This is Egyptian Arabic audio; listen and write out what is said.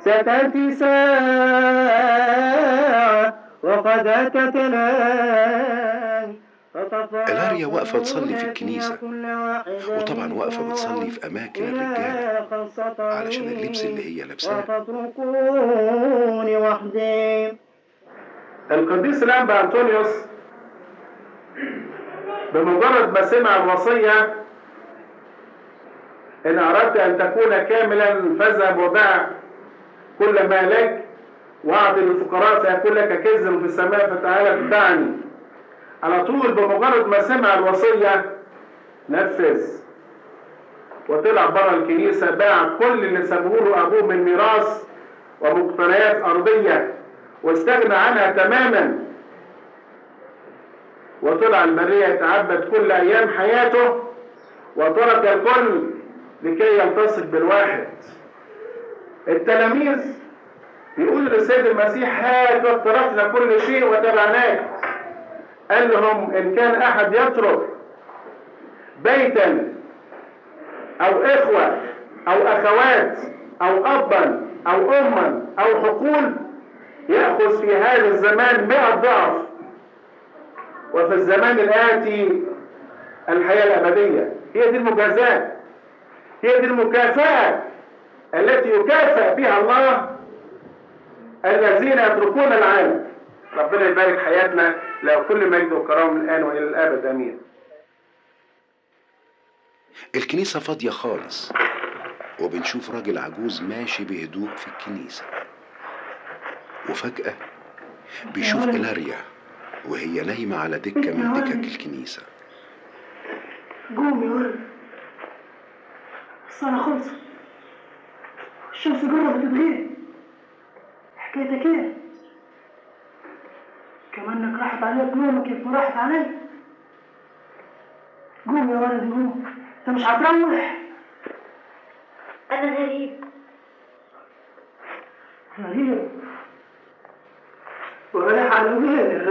ستأتي ساعة وقد أتت الآن إلاريا واقفة تصلي في الكنيسة وطبعا واقفة بتصلي في أماكن الرجالة علشان اللبس اللي هي لابساه فتتركوني وحدي القديس الأنبا أنطونيوس بمجرد ما سمع الوصية إن أردت أن تكون كاملا فاذهب وباع كل ما لك وأعطي للفقراء فيكون لك كنز في السماء فتعالى تدعني على طول بمجرد ما سمع الوصية نفذ وطلع بره الكنيسة باع كل اللي سابوه له أبوه من ميراث ومقتنيات أرضية واستغنى عنها تماما وطلع البرية يتعبد كل أيام حياته وترك الكل لكي يلتصق بالواحد التلاميذ يقول للسيد المسيح هات واقترفنا كل شيء وتبعناك قال لهم إن كان أحد يترك بيتا أو إخوة أو أخوات أو أبا أو أما أو حقول يأخذ في هذا الزمان مئة ضعف وفي الزمان الآتي الحياة الأبدية هي دي المجازاة هي دي المكافأة التي يكافئ بها الله الذين يتركون العالم ربنا يبارك حياتنا له كل مجد وكرامه من الآن وإلى الأبد آمين الكنيسة فاضية خالص وبنشوف راجل عجوز ماشي بهدوء في الكنيسة وفجأة بيشوف إلاريا وهي نايمة على دكة من دكك الكنيسة قوم يا ولد الصلاة خلصت الشمس قربت تغيب حكايتك ايه؟ كمانك راحت عليك نومك كيف ما راحت علي قوم يا ولد قوم انت مش هتروح أنا غريب غريب ورايح على وين